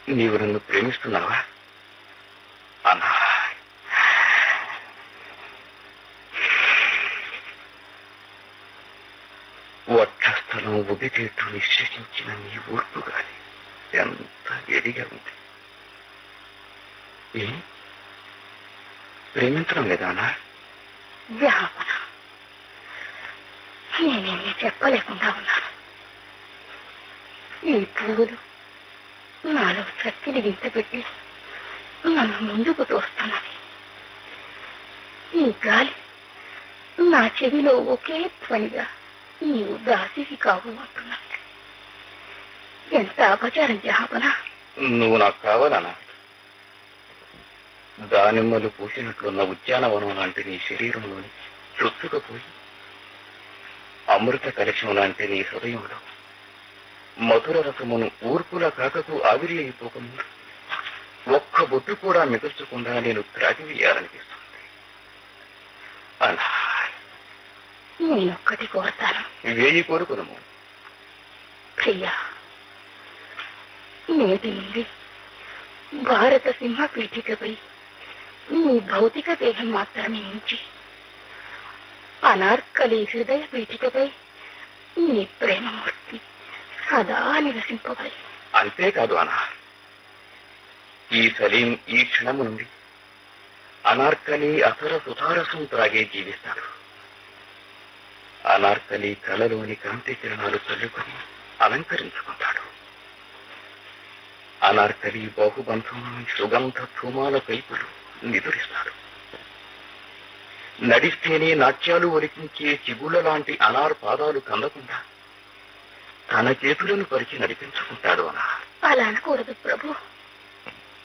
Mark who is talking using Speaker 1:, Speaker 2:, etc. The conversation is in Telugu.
Speaker 1: నీవు నన్ను ప్రేమిస్తున్నావా అన్నా వక్షస్థలం ఉదితేట్టు నిశ్చయించిన నీ ఓర్పు గాని ఎంత వేడిగా ఉంది ఏ ప్రేమించడం లేదా అన్నా
Speaker 2: జాపన నేనేమీ చెప్పలేకుండా ఉన్నాను ఈ పువ్వులు నాలో శక్తిని వింతపెట్టి నన్ను ముందుకు తోస్తున్నది ఈ గాలి నా చెవిలో ఒకే ధ్వనిగా నీవు దాసికి కావు అంటున్నది ఎంత అపచారం జహాపన
Speaker 1: నువ్వు నాకు కావాలనా దానిమ్మలు పూసినట్లున్న ఉద్యానవనం లాంటి నీ శరీరంలోని చొచ్చుకపోయి అమృత కలశం లాంటి నీ హృదయంలో మధుర రసమును ఊర్పుల కాకకు ఆవిరి అయిపోకుండా ఒక్క బొట్టు కూడా మిగల్చకుండా నేను త్రాగివేయాలనిపిస్తుంది అలా
Speaker 2: నేనొక్కటి కోరతాను
Speaker 1: వేయి కోరుకుదము
Speaker 2: ప్రియా నేటి నుండి భారత సింహ పీఠికపై నీ భౌతిక దేహం మాత్రమే ఉంచి అనార్కలి హృదయ పీఠికపై నీ ప్రేమమూర్తి సదా నివసింపబడి
Speaker 1: అంతేకాదు అనా ఈ సలీం ఈ క్షణము నుండి అనార్కలి అసర సుధారసం త్రాగే జీవిస్తాడు అనార్కలి కళలోని కాంతి కిరణాలు చల్లుకొని అలంకరించుకుంటాడు అనార్కలి బాహుబంధం సుగంధ ధూమాల పైపులు నిదురిస్తాడు నడిస్తేనే నాట్యాలు ఒలికించే చిగుళ్ళ లాంటి అనార్ పాదాలు కందకుండా తన చేతులను పరిచి నడిపించుకుంటాడు అనార్
Speaker 2: అలా అనకూడదు ప్రభు